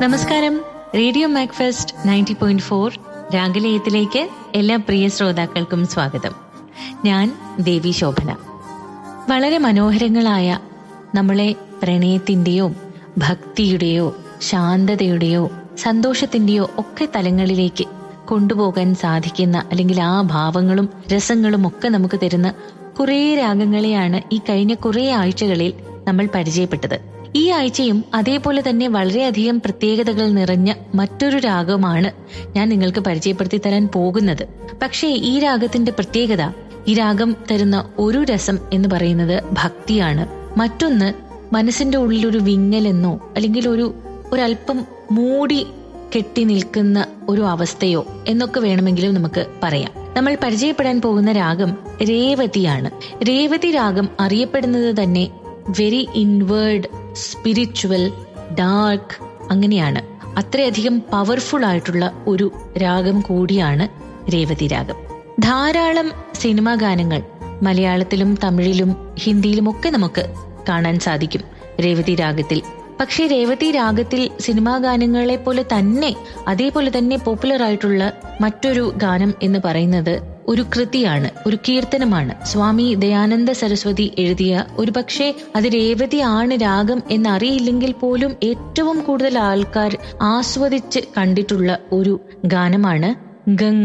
നമസ്കാരം radio Macfast ninety point four രാഗലയത്തിലേക്ക് എല്ലാ പ്രിയ ശ്രോതാക്കൾക്കും സ്വാഗതം ഞാൻ ദേവി ശോഭന വളരെ മനോഹരങ്ങളായ നമ്മളെ പ്രണയത്തിന്റെയോ ഭക്തിയുടെയോ ശാന്തതയുടെയോ സന്തോഷത്തിന്റെയോ ഒക്കെ തലങ്ങളിലേക്ക് കൊണ്ടുപോകാൻ സാധിക്കുന്ന അല്ലെങ്കിൽ ആ ഭാവങ്ങളും രസങ്ങളും ഒക്കെ നമുക്ക് തരുന്ന കുറേ രാഗങ്ങളെയാണ് ഈ കഴിഞ്ഞ കുറേ ആഴ്ചകളിൽ നമ്മൾ പരിചയപ്പെട്ടത് ഈ ആഴ്ചയും അതേപോലെ തന്നെ വളരെയധികം പ്രത്യേകതകൾ നിറഞ്ഞ മറ്റൊരു രാഗമാണ് ഞാൻ നിങ്ങൾക്ക് പരിചയപ്പെടുത്തി തരാൻ പോകുന്നത് പക്ഷേ ഈ രാഗത്തിന്റെ പ്രത്യേകത ഈ രാഗം തരുന്ന ഒരു രസം എന്ന് പറയുന്നത് ഭക്തിയാണ് മറ്റൊന്ന് മനസ്സിന്റെ ഉള്ളിൽ ഒരു വിങ്ങലെന്നോ അല്ലെങ്കിൽ ഒരു ഒരല്പം മൂടി കെട്ടി നിൽക്കുന്ന ഒരു അവസ്ഥയോ എന്നൊക്കെ വേണമെങ്കിലും നമുക്ക് പറയാം നമ്മൾ പരിചയപ്പെടാൻ പോകുന്ന രാഗം രേവതിയാണ് രേവതി രാഗം അറിയപ്പെടുന്നത് തന്നെ വെരി ഇൻവേർഡ് സ്പിരിച്വൽ ഡാർക്ക് അങ്ങനെയാണ് അത്രയധികം പവർഫുൾ ആയിട്ടുള്ള ഒരു രാഗം കൂടിയാണ് രേവതി രാഗം ധാരാളം സിനിമാ ഗാനങ്ങൾ മലയാളത്തിലും തമിഴിലും ഹിന്ദിയിലും ഒക്കെ നമുക്ക് കാണാൻ സാധിക്കും രേവതി രാഗത്തിൽ പക്ഷേ രേവതി രാഗത്തിൽ സിനിമാ ഗാനങ്ങളെ പോലെ തന്നെ അതേപോലെ തന്നെ പോപ്പുലർ ആയിട്ടുള്ള മറ്റൊരു ഗാനം എന്ന് പറയുന്നത് ഒരു കൃതിയാണ് ഒരു കീർത്തനമാണ് സ്വാമി ദയാനന്ദ സരസ്വതി എഴുതിയ ഒരു പക്ഷേ അത് രേവതി ആണ് രാഗം എന്നറിയില്ലെങ്കിൽ പോലും ഏറ്റവും കൂടുതൽ ആൾക്കാർ ആസ്വദിച്ച് കണ്ടിട്ടുള്ള ഒരു ഗാനമാണ് ഗംഗ